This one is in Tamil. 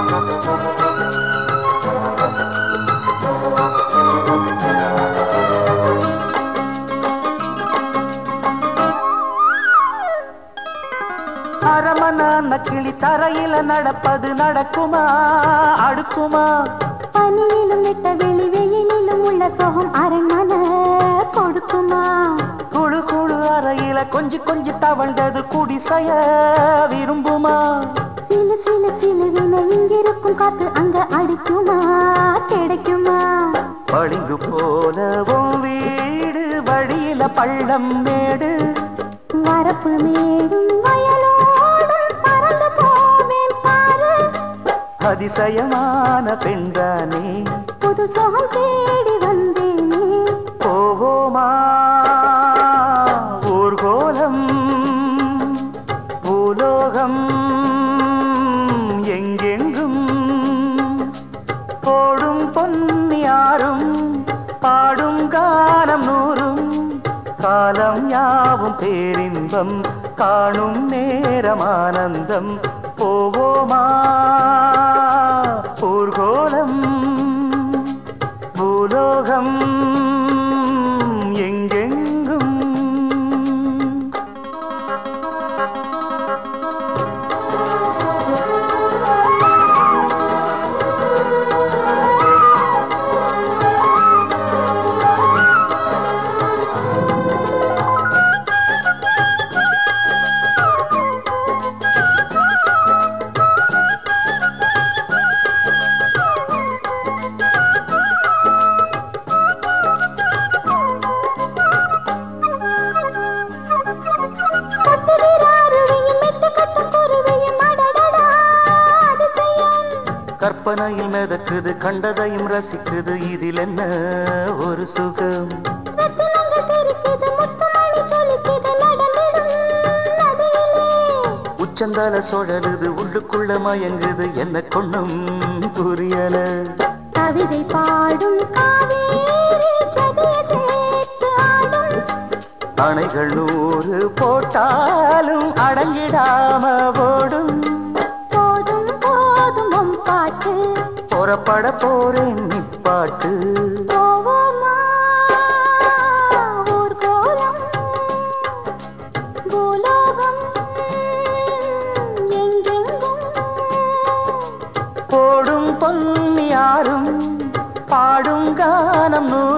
அரமனான கிளி தரையில நடப்பது நடக்குமா அடுக்குமா பனியிலும் விட்ட வெளி வெயிலிலும் உள்ள சோகம் அரண்மனை கொடுக்குமா குழு குழு அறையில கொஞ்சி கொஞ்சி தவழ்ந்தது குடிசைய விரும்புமா சிலு சிலு சிலுவின இங்கிருக்கும் காத்து அங்க அடிக்குமா கிடைக்குமா பளிங்கு போலவும் வீடு வழியில பள்ளம் மேடு வரப்பு மேடும் வயலோடும் பறந்து போவேன் பாரு அதிசயமான பெண்தானே புது சோகம் தேடி வந்தேனே போவோமா ஊர்கோலம் பூலோகம் எங்கெங்கும் போடும் பொன்னியாரும் பாடும் காலம் நூறும் காலம் யாவும் பேரின்பம் காணும் நேரம் ஆனந்தம் போவோமா ஊர்கோலம் பூலோகம் எங்கெங்கும் கொட்டுகிறாருவியும் மெட்டு கட்டும் குருவியும் அடடடா அதிசயம் கற்பனையில் மிதக்குது கண்டதையும் ரசிக்குது இதில் என்ன ஒரு சுகம் ரத்தினங்கள் தெரிக்குது முத்துமணி ஜொலிக்குது நடந்திடும் நதியிலே உச்சந்தால சுழலுது உள்ளுக்குள்ள மயங்குது என்ன கொண்ணும் புரியல கவிதை பாடும் காவேரி ஜதிய சேர்த்து ஆடும் அணைகள் நூறு போட்டாலும் அடங்கிடாம ஓடும் போதும் போதும் உன் பாட்டு புறப்பட போறேன் நிப்பாட்டு போவோமா ஊர்கோலம் பூலோகம் எங்கெங்கும் போடும் பொன்னியாரும் பாடும் கானம் நூறு